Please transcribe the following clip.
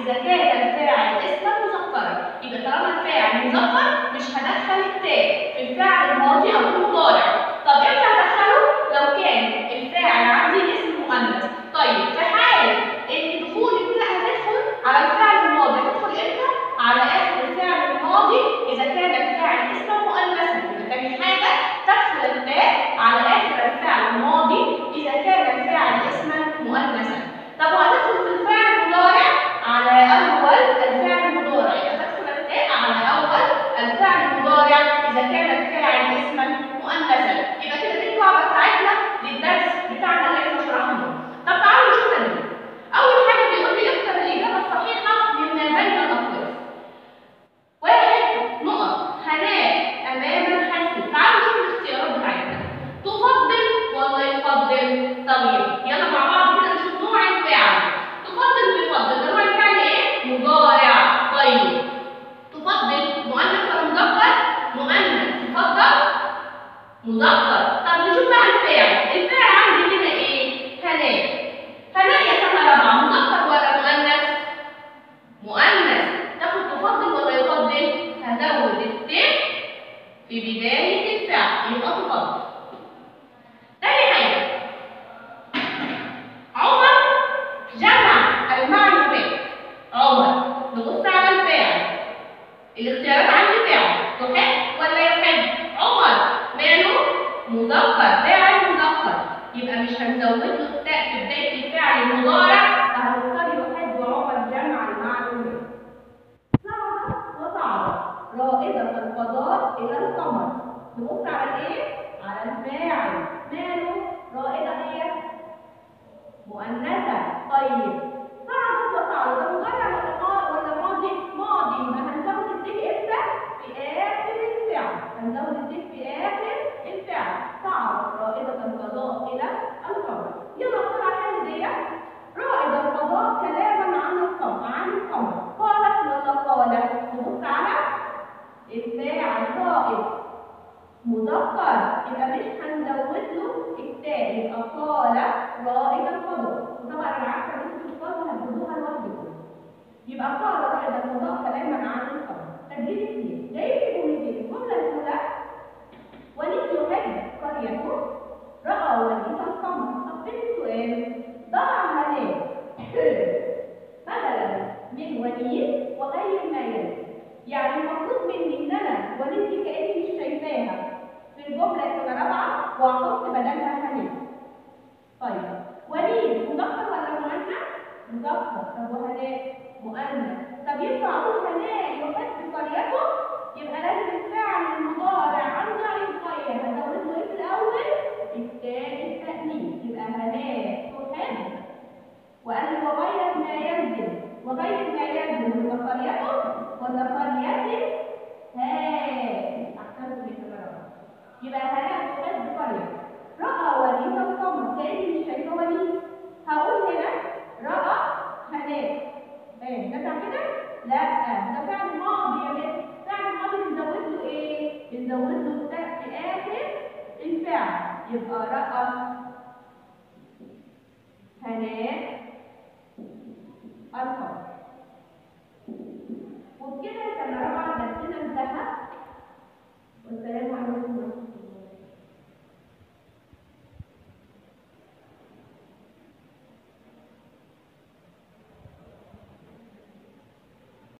اذا كان الفاعل اسما مذكرا يبقى طالما الفاعل مذكر مش هدخل التاء في الفعل الماضي او المضارع طب امتى هدخله لو كان الفاعل عندي اسم مؤنث طيب في حاله ان دخول التاء هتدخل على الفعل الماضي هتدخل امتى على اخر الفعل الماضي اذا كان الفاعل اسما مؤنثا يبقى تاني حاجه تدخل التاء على اخر الفعل الماضي اذا كان الفاعل اسما مؤنثا طب وهتدخل في الفعل المضارع على اول الفعل المضارع يبقى تدخل التاء على اول الفعل المضارع اذا كان الفاعل اسما مؤنثا يبقى كده دي القاعده بتاعتنا للدرس بتاعنا اللي احنا شرحناه طب تعالوا نشوف تاني اول حاجه بيقول لي اختر الاجابه الصحيحه مما بين الاقواس واحد نقط هناء امام الحاسب تعالوا نشوف الاختيارات بتاعتنا تفضل ولا يفضل طيب يلا مع بعض كده نشوف نوع الفعل تفضل ويفضل ده نوع الفعل ايه مضارع طيب تفضل مؤنث ولا مذكر مؤنث تفضل مذكر طب نشوف بقى الفعل الفعل عندي هنا ايه هناء هناء يا سنه رابعه مذكر ولا مؤنث مؤنث تاخد تفضل ولا يفضل هزود الت في بدايه الفعل يبقى تفضل تاني حاجه عمر جمع المعلومات عمر نبص على الفاعل الاختيارات عندي فاعل تحب ولا يحب عمر ماله مذكر فاعل مذكر يبقى مش هنزود له التاء في بدايه الفعل المضارع فهنختار يحب عمر جمع المعلومات صعد وصعد رائدة الفضاء إلى القمر نبص على إيه؟ على الفاعل ماله رائدة هي مؤنثة طيب صعدت وصعد ده مضارع ولا ما- ولا ماضي؟ ماضي يبقى هنزود الديك امتى؟ في آخر الفعل هنزود الديك في آخر الفعل صعدت رائدة الفضاء إلى القمر يلا بسرعة حل ديت رائد الفضاء كلاما عن القمر عن القمر قالت ولا قالت نبص على الفاعل رائد مذكر يبقى مش هنزود له التاء يبقى قال رائد الفضاء وطبعا انا عارفه ان انتوا بتختاروا هتجيبوها لوحدكم يبقى قال رائد الفضاء كلاما عن القمر تدريب اثنين جاي في جملتين الجمله الاولى وليد يحب قريته راى وليد القمر طب فين السؤال ضع هناك بدلا من وليد وغير ما يلي يعني المفروض مني ان انا وليد كاني مش شايفاها في الجمله سنه رابعه واحط بدلها هناك طيب وليد مذكر ولا مؤنث؟ مذكر طب وهناء مؤنث طب ينفع اقول هناء يحب قريته؟ يبقى لازم الفعل المضارع عندي يتغير هزود له ايه في الاول؟ التاء التأنيث يبقى هناء تحب وقال لي وغير ما يلزم وغير ما يلزم يبقى قريته ولا قريته؟ ها احسنت لك يبقى هناء تحب قريته رأى وليد القمر كأني مش شايفة وليد هقول هنا رأى هناك ايه نفع كده؟ لا ده فعل ماضي يا بنت فعل ماضي بنزود له ايه؟ بنزود له التاء في آخر الفعل يبقى رأى هناك القمر وبكده سنة رابعة درسنا انتهى والسلام